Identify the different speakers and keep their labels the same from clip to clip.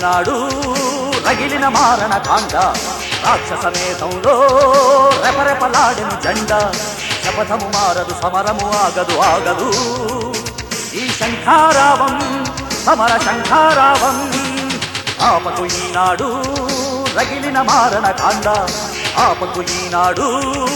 Speaker 1: ఈనాడు రగిలిన మారణ కాండ రాక్షస మేధంలో రెపరెపలాడిన జెండ శపథము మారదు సమరము ఆగదు ఆగదు ఈ శంఖారావం సమర శంఖారావం ఆపకు ఈనాడు రగిలిన మారణ కాండ ఆపకు ఈనాడు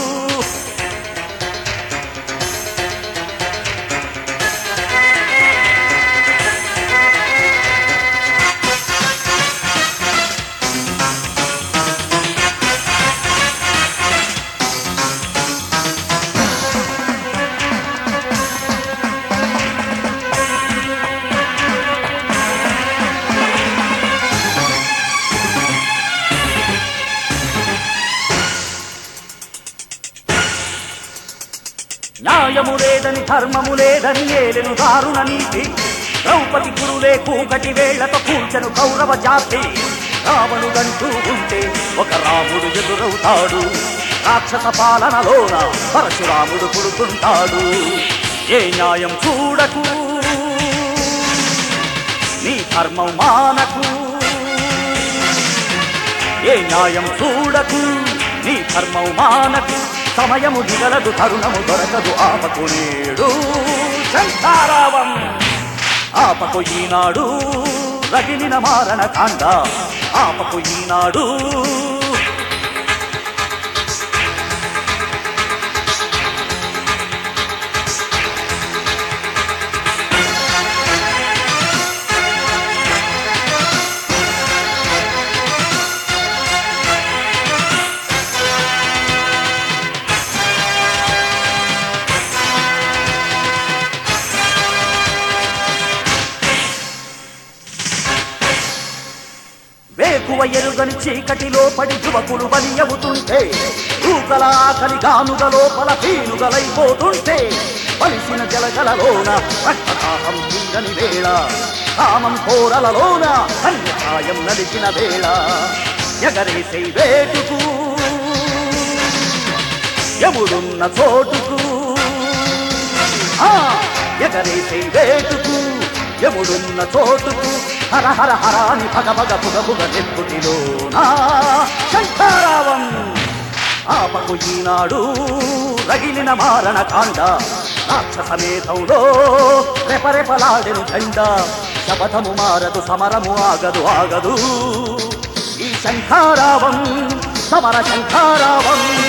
Speaker 1: న్యాయము లేదని ధర్మము లేదని ఏలెను దారుణ నీతి ద్రౌపది కురులే కూకటి వేళ్లతో కూర్చను కౌరవ జాతి రావణుడంటూ ఉంటే ఒక రాముడు ఎదురవుతాడు రాక్షస పాలనలోన పరశురాముడు పుడుతుంటాడు ఏ న్యాయం చూడకు నీ ధర్మం మానకు ఏ న్యాయం చూడకు నీ ధర్మం మానకు సమయము దిగలదు తరుణము దొరకదు ఆపకు నేడు శంకారావం ఆపకు ఈనాడు రగిలిన మారణ కాండ ఆపకు ఈనాడు వేకువ ఎరుగని చీకటిలో పడి యువకులు బలి అవుతుంటే రూకల ఆకలి గానుగ లోపల పీనుగలైపోతుంటే పలిసిన జలగలలోన రక్తదాహం తీరని వేళ కామం కోరలలోన కన్యకాయం నలిచిన వేళ ఎగరేసే వేటుకు ఎముడున్న చోటుకు ఆ, ఎగరేసే వేటుకు యముడున్న చోటుకు హర హర హరాని భగ భగ పుగ పుగ నెప్పుటిలోనా శంకారావం ఆపకు ఈనాడు రగిలిన మారణ కాండ రాక్షస మేధంలో రెపరెపలాడెను జెండ శపథము మారదు సమరము ఆగదు ఆగదు ఈ శంఖారావం సమర శంఖారావం